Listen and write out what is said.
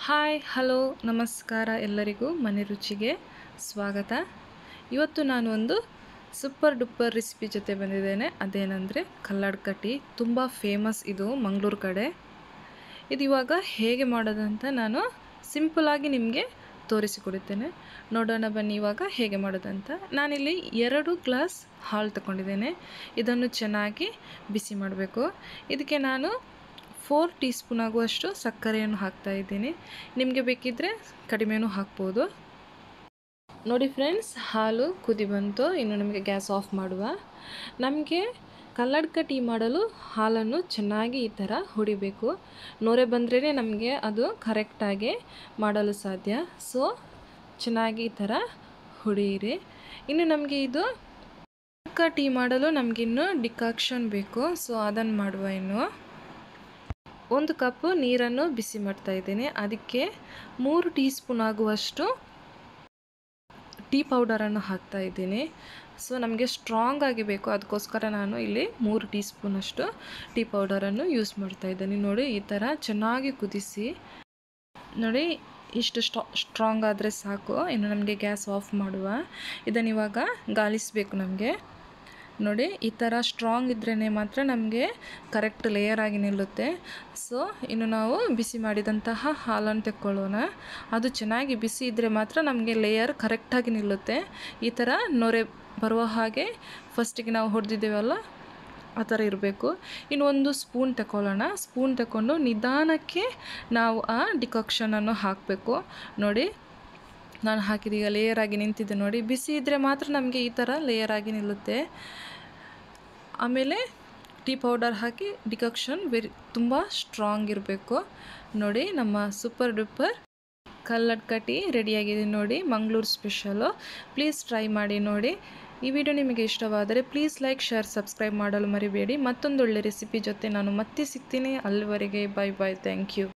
hi hello ನಮಸ್ಕಾರ ಎಲ್ಲರಿಗೂ ಮನೆ ರುಚಿಗೆ ಸ್ವಾಗತ ಇವತ್ತು ನಾನು ಒಂದು ಸೂಪರ್ ಡೂಪರ್ ರೆಸಿಪಿ ಜೊತೆ ಬಂದಿದ್ದೇನೆ ಅದೇನೆಂದರೆ ಕಲ್ಲಡ್ ಕಟ್ಟಿ ತುಂಬ ಫೇಮಸ್ ಇದು ಮಂಗಳೂರು ಕಡೆ ಇದು ಇವಾಗ ಹೇಗೆ ಮಾಡೋದಂತ ನಾನು ಸಿಂಪಲಾಗಿ ನಿಮಗೆ ತೋರಿಸಿಕೊಡುತ್ತೇನೆ ನೋಡೋಣ ಬನ್ನಿ ಇವಾಗ ಹೇಗೆ ಮಾಡೋದಂತ ನಾನಿಲ್ಲಿ ಎರಡು ಗ್ಲಾಸ್ ಹಾಲು ತಗೊಂಡಿದ್ದೇನೆ ಇದನ್ನು ಚೆನ್ನಾಗಿ ಬಿಸಿ ಮಾಡಬೇಕು ಇದಕ್ಕೆ ನಾನು ಫೋರ್ ಟೀ ಸ್ಪೂನ್ ಆಗುವಷ್ಟು ಸಕ್ಕರೆಯನ್ನು ಹಾಕ್ತಾ ಇದ್ದೀನಿ ನಿಮಗೆ ಬೇಕಿದ್ದರೆ ಕಡಿಮೆನೂ ಹಾಕ್ಬೋದು ನೋಡಿ ಫ್ರೆಂಡ್ಸ್ ಹಾಲು ಕುದಿ ಬಂತು ಇನ್ನು ನಮಗೆ ಗ್ಯಾಸ್ ಆಫ್ ಮಾಡುವ ನಮಗೆ ಕಲ್ಲಡ್ಕ ಟೀ ಮಾಡಲು ಹಾಲನ್ನು ಚೆನ್ನಾಗಿ ಈ ಥರ ಹುಡಿಬೇಕು ನೊರೆ ಬಂದ್ರೇ ನಮಗೆ ಅದು ಕರೆಕ್ಟಾಗಿ ಮಾಡಲು ಸಾಧ್ಯ ಸೊ ಚೆನ್ನಾಗಿ ಈ ಥರ ಹುಡಿಯಿರಿ ಇನ್ನು ನಮಗೆ ಇದು ಕಲ್ಲಡ್ಕ ಟೀ ಮಾಡಲು ನಮಗಿನ್ನು ಡಿಕಾಕ್ಷನ್ ಬೇಕು ಸೊ ಅದನ್ನು ಮಾಡುವ ಇನ್ನು ಒಂದು ಕಪ್ಪು ನೀರನ್ನು ಬಿಸಿ ಮಾಡ್ತಾ ಇದ್ದೀನಿ ಅದಕ್ಕೆ ಮೂರು ಟೀ ಸ್ಪೂನ್ ಆಗುವಷ್ಟು ಟೀ ಪೌಡರನ್ನು ಹಾಕ್ತಾ ಇದ್ದೀನಿ ಸೊ ನಮಗೆ ಸ್ಟ್ರಾಂಗ್ ಆಗಿ ಬೇಕು ಅದಕ್ಕೋಸ್ಕರ ನಾನು ಇಲ್ಲಿ ಮೂರು ಟೀ ಸ್ಪೂನಷ್ಟು ಟೀ ಪೌಡರನ್ನು ಯೂಸ್ ಮಾಡ್ತಾ ಇದ್ದೀನಿ ನೋಡಿ ಈ ಥರ ಚೆನ್ನಾಗಿ ಕುದಿಸಿ ನೋಡಿ ಇಷ್ಟು ಸ್ಟಾ ಸ್ಟ್ರಾಂಗ್ ಆದರೆ ಸಾಕು ಇನ್ನು ನಮಗೆ ಗ್ಯಾಸ್ ಆಫ್ ಮಾಡುವ ಇದನ್ನು ಇವಾಗ ಗಾಲಿಸಬೇಕು ನಮಗೆ ನೋಡಿ ಈ ಥರ ಸ್ಟ್ರಾಂಗ್ ಇದ್ರೇ ಮಾತ್ರ ನಮಗೆ ಕರೆಕ್ಟ್ ಲೇಯರ್ ಆಗಿ ನಿಲ್ಲುತ್ತೆ ಸೊ ಇನ್ನು ನಾವು ಬಿಸಿ ಮಾಡಿದಂತಹ ಹಾಲನ್ನು ತೆಕ್ಕೊಳ್ಳೋಣ ಅದು ಚೆನ್ನಾಗಿ ಬಿಸಿ ಇದ್ದರೆ ಮಾತ್ರ ನಮಗೆ ಲೇಯರ್ ಕರೆಕ್ಟಾಗಿ ನಿಲ್ಲುತ್ತೆ ಈ ಥರ ನೊರೆ ಬರುವ ಹಾಗೆ ಫಸ್ಟಿಗೆ ನಾವು ಹೊಡೆದಿದ್ದೇವಲ್ಲ ಆ ಥರ ಇರಬೇಕು ಇನ್ನು ಒಂದು ಸ್ಪೂನ್ ತಗೊಳ್ಳೋಣ ಸ್ಪೂನ್ ತಗೊಂಡು ನಿಧಾನಕ್ಕೆ ನಾವು ಆ ಡಿಕಾಕ್ಷನನ್ನು ಹಾಕಬೇಕು ನೋಡಿ ನಾನು ಹಾಕಿದೀಗ ಲೇಯರ್ ಆಗಿ ನಿಂತಿದ್ದೆ ನೋಡಿ ಬಿಸಿ ಇದ್ದರೆ ಮಾತ್ರ ನಮಗೆ ಈ ಥರ ಲೇಯರ್ ಆಗಿ ನಿಲ್ಲುತ್ತೆ ಆಮೇಲೆ ಟೀ ಪೌಡರ್ ಹಾಕಿ ಡಿಕಾಕ್ಷನ್ ವೆರಿ ತುಂಬ ಸ್ಟ್ರಾಂಗ್ ಇರಬೇಕು ನೋಡಿ ನಮ್ಮ ಸೂಪರ್ ಡೂಪರ್ ಕಲ್ಲಡ್ ಕಟ್ಟಿ ರೆಡಿಯಾಗಿದೆ ನೋಡಿ ಮಂಗಳೂರು ಸ್ಪೆಷಲು ಪ್ಲೀಸ್ ಟ್ರೈ ಮಾಡಿ ನೋಡಿ ಈ ವಿಡಿಯೋ ನಿಮಗೆ ಇಷ್ಟವಾದರೆ ಪ್ಲೀಸ್ ಲೈಕ್ ಶೇರ್ ಸಬ್ಸ್ಕ್ರೈಬ್ ಮಾಡಲು ಮರಿಬೇಡಿ ಮತ್ತೊಂದು ಒಳ್ಳೆ ರೆಸಿಪಿ ಜೊತೆ ನಾನು ಮತ್ತೆ ಸಿಗ್ತೀನಿ ಅಲ್ಲಿವರೆಗೆ ಬೈ ಬಾಯ್ ಥ್ಯಾಂಕ್ ಯು